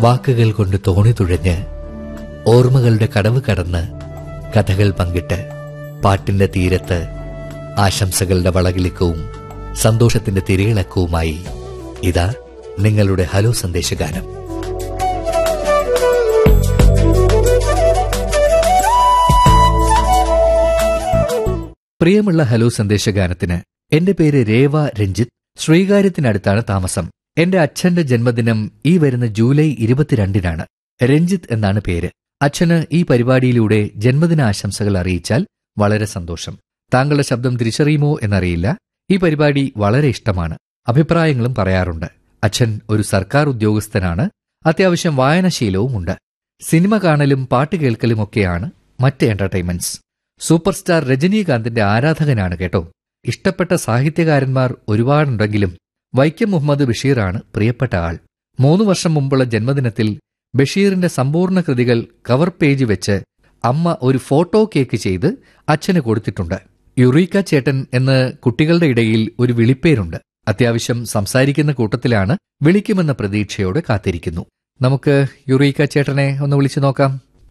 വാക്കുകൾ കൊണ്ട് തോണി തുഴഞ്ഞ് ഓർമ്മകളുടെ കടവ് കടന്ന് കഥകൾ പങ്കിട്ട് പാട്ടിന്റെ തീരത്ത് ആശംസകളുടെ വളകിളിക്കവും സന്തോഷത്തിന്റെ തിരയിളക്കവുമായി ഇതാ നിങ്ങളുടെ ഹലോ സന്ദേശഗാനം പ്രിയമുള്ള ഹലോ സന്ദേശഗാനത്തിന് എന്റെ പേര് രേവ രഞ്ജിത്ത് ശ്രീകാര്യത്തിനടുത്താണ് താമസം എന്റെ അച്ഛന്റെ ജന്മദിനം ഈ വരുന്ന ജൂലൈ ഇരുപത്തിരണ്ടിനാണ് രഞ്ജിത്ത് എന്നാണ് പേര് അച്ഛന് ഈ പരിപാടിയിലൂടെ ജന്മദിന ആശംസകൾ അറിയിച്ചാൽ വളരെ സന്തോഷം താങ്കളുടെ ശബ്ദം തിരിച്ചറിയുമോ എന്നറിയില്ല ഈ പരിപാടി വളരെ ഇഷ്ടമാണ് അഭിപ്രായങ്ങളും പറയാറുണ്ട് അച്ഛൻ ഒരു സർക്കാർ ഉദ്യോഗസ്ഥനാണ് അത്യാവശ്യം വായനശീലവുമുണ്ട് സിനിമ കാണലും പാട്ട് കേൾക്കലുമൊക്കെയാണ് മറ്റ് എന്റർടൈൻമെന്റ്സ് സൂപ്പർ സ്റ്റാർ രജനീകാന്തിന്റെ ആരാധകനാണ് കേട്ടോ ഇഷ്ടപ്പെട്ട സാഹിത്യകാരന്മാർ ഒരുപാടുണ്ടെങ്കിലും വൈക്കം മുഹമ്മദ് ബഷീറാണ് പ്രിയപ്പെട്ട ആൾ മൂന്നു വർഷം മുമ്പുള്ള ജന്മദിനത്തിൽ ബഷീറിന്റെ സമ്പൂർണ്ണ കൃതികൾ കവർ പേജ് വെച്ച് അമ്മ ഒരു ഫോട്ടോ കേക്ക് ചെയ്ത് അച്ഛന് കൊടുത്തിട്ടുണ്ട് യുറീക്ക ചേട്ടൻ എന്ന് കുട്ടികളുടെ ഇടയിൽ ഒരു വിളിപ്പേരുണ്ട് അത്യാവശ്യം സംസാരിക്കുന്ന കൂട്ടത്തിലാണ് വിളിക്കുമെന്ന പ്രതീക്ഷയോടെ കാത്തിരിക്കുന്നു നമുക്ക് യുറീക്ക ചേട്ടനെ ഒന്ന് വിളിച്ചു നോക്കാം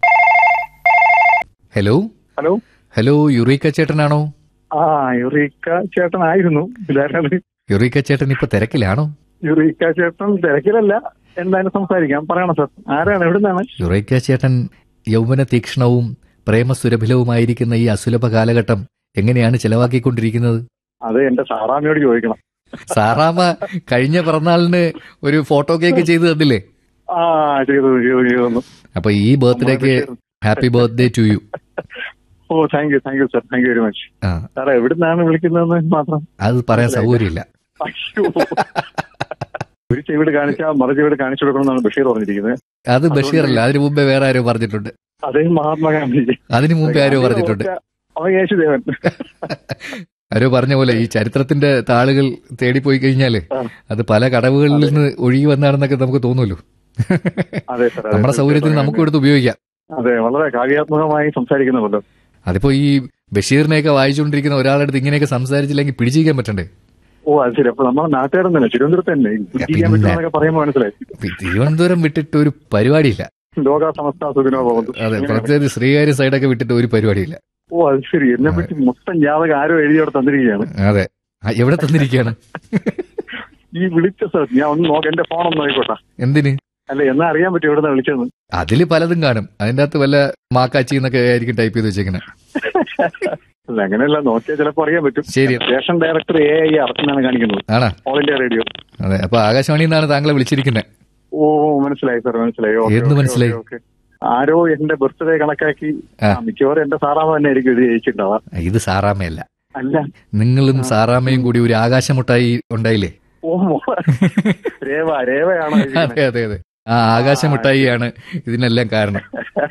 ഹലോ ഹലോ ഹലോ യുറീക്ക ചേട്ടനാണോ ആ യുറീക്ക ചേട്ടനായിരുന്നു ഇതാരാണ് യുറീക്ക ചേട്ടൻ ഇപ്പൊ തിരക്കിലാണോ യുറീക്ക ചേട്ടൻ തിരക്കിലല്ല എന്തായാലും സംസാരിക്കാം പറയണം സാർ ആരാണ് എവിടുന്നാണ് യുറൈക്ക ചേട്ടൻ യൗവന തീക്ഷ്ണവും പ്രേമസുരഭിലവുമായിരിക്കുന്ന ഈ അസുലഭ കാലഘട്ടം എങ്ങനെയാണ് ചെലവാക്കിക്കൊണ്ടിരിക്കുന്നത് അത് എന്റെ സാറാമിയോട് ചോദിക്കണം സാറാമ കഴിഞ്ഞ പിറന്നാളിന് ഒരു ഫോട്ടോ കേക്ക് ചെയ്തു തന്നില്ലേ ആ ചെയ്തു ചെയ്തു ചെയ്തു അപ്പൊ ഈ ബർത്ത്ഡേക്ക് happy birthday to you oh thank you thank you sir thank you very much ആ സാർ എവിടുന്നാണ് വിളിക്കുന്നതെന്ന് മാത്രം അത് പറയാൻ സൗകര്യമില്ല അയ്യോ. ഒരു ചെവിട് കാണിച്ചാൽ മറു ചെവിട് കാണിച്ചു കൊടുക്കണമെന്നാണ് ബഷീർ പറഞ്ഞിരിക്കുന്നത് അത് ബഷീറല്ല അതിനു മുമ്പേ വേറെ ആരോ പറഞ്ഞിട്ടുണ്ട് അതേ മഹാത്മാഗാന്ധി അതിനു മുമ്പേ ആരോ പറഞ്ഞിട്ടുണ്ട് അവൻ യേശുദേവൻ ആരോ പറഞ്ഞ പോലെ ഈ ചരിത്രത്തിന്റെ താളുകൾ തേടിപ്പോയി കഴിഞ്ഞാല് ആ. അത് പല കടവുകളിൽ നിന്ന് ഒഴുകി വന്നാണെന്നൊക്കെ നമുക്ക് തോന്നുമല്ലോ അതെ സാർ അതെ, നമ്മുടെ സൗകര്യത്തിന് നമുക്ക് എടുത്ത് ഉപയോഗിക്കാം അതെ വളരെ കാവ്യാത്മകമായി സംസാരിക്കുന്നുണ്ടല്ലോ അതിപ്പോ ഈ ബഷീറിനെയൊക്കെ വായിച്ചുകൊണ്ടിരിക്കുന്ന ഒരാളുടെ അടുത്ത് ഇങ്ങനെയൊക്കെ സംസാരിച്ചില്ലെങ്കിൽ പിടിച്ചിരിക്കാൻ പറ്റണ്ടേ ഓ അത് ശരി അപ്പൊ നമ്മുടെ നാട്ടുകാരൻ തന്നെ തിരുവനന്തപുരത്ത് തന്നെ ചെയ്യാൻ പിന്നെ. പറ്റുമെന്നൊക്കെ പറയുമ്പോൾ മനസ്സിലായി ഇപ്പൊ ഈ തിരുവനന്തപുരം വിട്ടിട്ട് ഒരു പരിപാടിയില്ല ലോക സമസ്ത സുഖിനോ പോകുന്നു അതെ പ്രത്യേകിച്ച് ശ്രീകാര്യ സൈഡൊക്കെ വിട്ടിട്ട് ഒരു പരിപാടിയില്ല ഓ അത് ശരി എന്നെ പറ്റി മൊത്തം ജാതകം ആരോ എഴുതി അവിടെ തന്നിരിക്കുകയാണ് അതെ ആ, എവിടെ തന്നിരിക്കുകയാണ് ഈ വിളിച്ച സ്ഥലം ഞാൻ ഒന്ന് നോക്കാം എന്റെ ഫോൺ ഒന്ന് നോക്കിക്കോട്ടെ എന്തിന് അല്ല എന്നാ അറിയാൻ പറ്റും എവിടെ നിന്ന് വിളിച്ചതെന്ന് അതില് പലതും കാണും അതിന്റെ അകത്ത് വല്ല മാക്കാച്ചി എന്നൊക്കെ ആയിരിക്കും ടൈപ്പ് ചെയ്ത് വെച്ചേക്കുന്നത് അല്ല അങ്ങനെയല്ല നോക്കിയാൽ ചിലപ്പോൾ അറിയാൻ പറ്റും ശരി സ്റ്റേഷൻ ഡയറക്ടർ എ ഐ അറച്ചനാണ് കാണിക്കുന്നത് ആണാ ഓൾ ഇന്ത്യ റേഡിയോ അതെ അപ്പൊ ആകാശവാണിയിൽ നിന്നാണ് താങ്കളെ വിളിച്ചിരിക്കുന്നത് ഓ മനസ്സിലായി സാർ മനസ്സിലായി ഓക്കേ, എന്ന് ഓക്കേ, മനസ്സിലായി? Okay, okay. ആരോ എന്റെ ബർത്ത്ഡേ കണക്കാക്കി ആ. ആ, മിക്കവാറും എന്റെ സാറാമ തന്നെ ആയിരിക്കും ഇത് ജയിച്ചിട്ടുണ്ടാവാ ഇത് സാറാമയല്ല അല്ല നിങ്ങളും സാറാമയും കൂടി ഒരു ആകാശമുട്ടായി ഉണ്ടായില്ലേ ഓ മോ. രേവ രേവയാണോ ഇരിക്കുന്നത്? അതെ അതെ അതെ ആ ആകാശമുട്ടായിയാണ് ഇതിനെല്ലാം കാരണം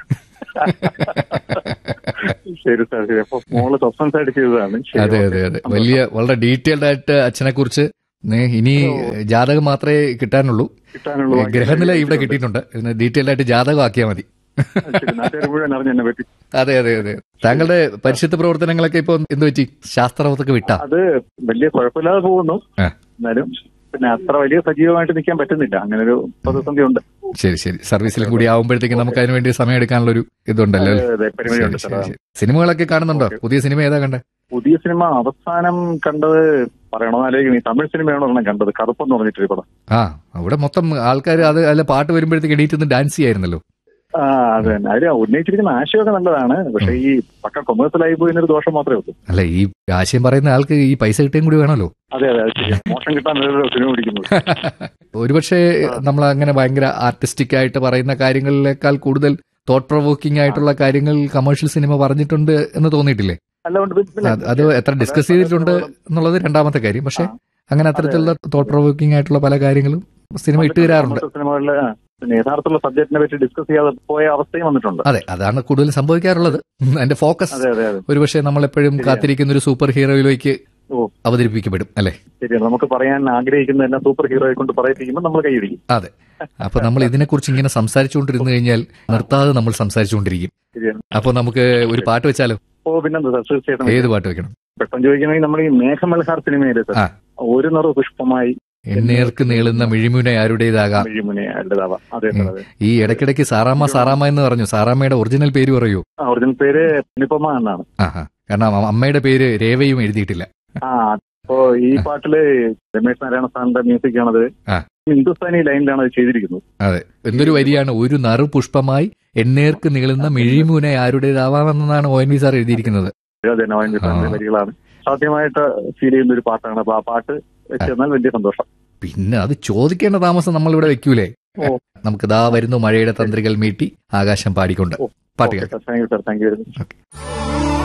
ശരി സാർ ശരി അപ്പൊ മോള് സസ്പെൻസ് ആയിട്ട് ചെയ്തതാണ് ശരി, അതെ ഓക്കേ. അതെ അതെ വലിയ വളരെ ഡീറ്റെയിൽഡ് ആയിട്ട് അച്ഛനെ കുറിച്ച് ഇനി ജാതകം മാത്രമേ കിട്ടാനുള്ളൂ കിട്ടാനുള്ള ബാക്കി ഗ്രഹനില ഇവിടെ കിട്ടിയിട്ടുണ്ട് ഇതിന് ഡീറ്റെയിൽഡ് ആയിട്ട് ജാതകം ആക്കിയാൽ മതി ശരി, നാട്ടുകാർ മുഴുവൻ അറിഞ്ഞു എന്നെ പറ്റി അതെ അതെ അതെ താങ്കളുടെ പരിശുദ്ധ പ്രവർത്തനങ്ങളൊക്കെ ഇപ്പൊ എന്ത് പറ്റി ശാസ്ത്രവത്തൊക്കെ വിട്ടാ അത് വലിയ കുഴപ്പമില്ലാതെ പോകുന്നു ആ. എന്നാലും പിന്നെ അത്ര വലിയ സജീവമായിട്ട് നിൽക്കാൻ പറ്റുന്നില്ല അങ്ങനെ ഒരു പ്രതിസന്ധി ഉണ്ട് ശരി ശരി സർവീസിലും കൂടി ആവുമ്പോഴത്തേക്ക് നമുക്ക് അതിന് വേണ്ടി സമയം എടുക്കാനുള്ള ഒരു ഇതുണ്ടല്ലോ അല്ലേ? അതെ, പരിമിതിയുണ്ട് ശരി, സാർ ശരി, ശരി. സിനിമകളൊക്കെ കാണുന്നുണ്ടോ ഓക്കേ. പുതിയ സിനിമ ഏതാ കണ്ടേ പുതിയ സിനിമ അവസാനം കണ്ടത് പറയണമെന്നാലേക്ക് ഈ തമിഴ് സിനിമയാണോ ഒരെണ്ണം കണ്ടത് കറുപ്പെന്ന് പറഞ്ഞിട്ടൊരു പടം ആ അവിടെ മൊത്തം ആൾക്കാർ അത് അല്ല പാട്ട് വരുമ്പോഴത്തേക്ക് എണീറ്റ് നിന്ന് ഡാൻസ് ചെയ്യായിരുന്നല്ലോ ആ അത് തന്നെ അതിൽ ഉന്നയിച്ചിരിക്കുന്ന ആശയമൊക്കെ നല്ലതാണ് പക്ഷെ ഈ പക്ക കൊമേഴ്സ്യലായി പോയതിനൊരു ദോഷം മാത്രമേ ഉള്ളൂ അല്ല ഈ ആശയം പറയുന്ന ആൾക്ക് ഈ പൈസ കിട്ടുകയും കൂടി വേണമല്ലോ അതെ അതെ അത് ശരിയാണ് മോശം കിട്ടാൻ സിനിമ പിടിക്കുന്നത് ഒരുപക്ഷെ നമ്മൾ അങ്ങനെ ഭയങ്കര ആർട്ടിസ്റ്റിക് ആയിട്ട് പറയുന്ന കാര്യങ്ങളിലേക്കാൾ കൂടുതൽ തോട്ട് പ്രൊവോക്കിംഗ് ആയിട്ടുള്ള കാര്യങ്ങൾ കമേഴ്ഷ്യൽ സിനിമ പറഞ്ഞിട്ടുണ്ട് എന്ന് തോന്നിയിട്ടില്ലേ അല്ലാണ്ട് പിന്നെ അത് അത് എത്ര ഡിസ്കസ് ചെയ്തിട്ടുണ്ട് എന്നുള്ളത് രണ്ടാമത്തെ കാര്യം പക്ഷെ അങ്ങനെ അത്തരത്തിലുള്ള തോട്ട് പ്രൊവോക്കിംഗ് ആയിട്ടുള്ള പല കാര്യങ്ങളും സിനിമ ഇട്ട് തരാറുണ്ട് മറ്റു സിനിമകളില് ആ, പിന്നെ യഥാർത്ഥമുള്ള സബ്ജക്റ്റിനെ പറ്റി ഡിസ്കസ് ചെയ്യാതെ പോയ അവസ്ഥയും വന്നിട്ടുണ്ട് അതെ അതാണ് കൂടുതൽ സംഭവിക്കാറുള്ളത് അതിന്റെ ഫോക്കസ് അതെ അതെ അതെ ഒരുപക്ഷെ നമ്മൾ എപ്പോഴും കാത്തിരിക്കുന്ന ഒരു സൂപ്പർ ഹീറോയിലേക്ക് ഓ അവതരിപ്പിക്കപ്പെടും അല്ലെ ശരിയാണ് നമുക്ക് പറയാൻ ആഗ്രഹിക്കുന്ന എല്ലാം സൂപ്പർ ഹീറോയെ കൊണ്ട് പറയിപ്പിക്കുമ്പോൾ നമ്മൾ കൈയടിക്കും അതെ അപ്പൊ നമ്മൾ ഇതിനെക്കുറിച്ച് ഇങ്ങനെ സംസാരിച്ചുകൊണ്ടിരുന്നു കഴിഞ്ഞാൽ നിർത്താതെ നമ്മൾ സംസാരിച്ചുകൊണ്ടിരിക്കും ശരിയാണ് അപ്പൊ നമുക്ക് ഒരു പാട്ട് വെച്ചാലോ ഓ പിന്നെന്താ സാർ തീർച്ചയായിട്ടും ഏത് പാട്ട് വെക്കണം പെട്ടെന്ന് ചോദിക്കണമെങ്കിൽ നമ്മൾ ഈ മേഘമൽഹാർ സിനിമയിലെ സാർ ആ. ഒരു നിറ പുഷ്പമായി എന്നേർക്ക് നീളുന്ന മിഴിമുന ആരുടേതാകാം മിഴിമുനെ ആരുടേതാവാം അതെ സർ അതെ ഈ ഇടയ്ക്കിടയ്ക്ക് സാറാമ്മ സാറാമ്മ എന്ന് പറഞ്ഞു സാറാമ്മയുടെ ഒറിജിനൽ പേര് പറയൂ ആ, ഒറിജിനൽ പേര് നിപ്പമ്മ എന്നാണ് ആഹാ കാരണം അമ്മ- അമ്മയുടെ പേര് രേവയും എഴുതിയിട്ടില്ല ആ അപ്പോ ഈ പാട്ടില് രമേശ് നാരായണ സാറിന്റെ മ്യൂസിക് ആണത് ആ. ഹിന്ദുസ്ഥാനി ലൈനിലാണ് അത് ചെയ്തിരിക്കുന്നത് അതെ എന്തൊരു വരിയാണ് ഒരു നറു പുഷ്പമായി എന്നേർക്ക് നീളുന്ന മിഴിമുന ആരുടേതാവാമെന്നാണ് ഒ എൻ വി സാർ എഴുതിയിരിക്കുന്നത് അതെ നോയൻ സാറിന്റെ ആ. വരികളാണ് സാധ്യമായിട്ട് ഫീൽ ചെയ്യുന്ന ഒരു പാട്ടാണ് അപ്പൊ ആ പാട്ട് വെച്ചെന്നാൽ വലിയ സന്തോഷം പിന്നെ അത് ചോദിക്കേണ്ട താമസം നമ്മൾ ഇവിടെ വെക്കൂലേ ഓ. നമുക്ക് ദാ വരുന്നു മഴയുടെ തന്ത്രികൾ മീട്ടി ആകാശം പാടിക്കൊണ്ട് പാട്ടുകൾ thank you sir thank you very much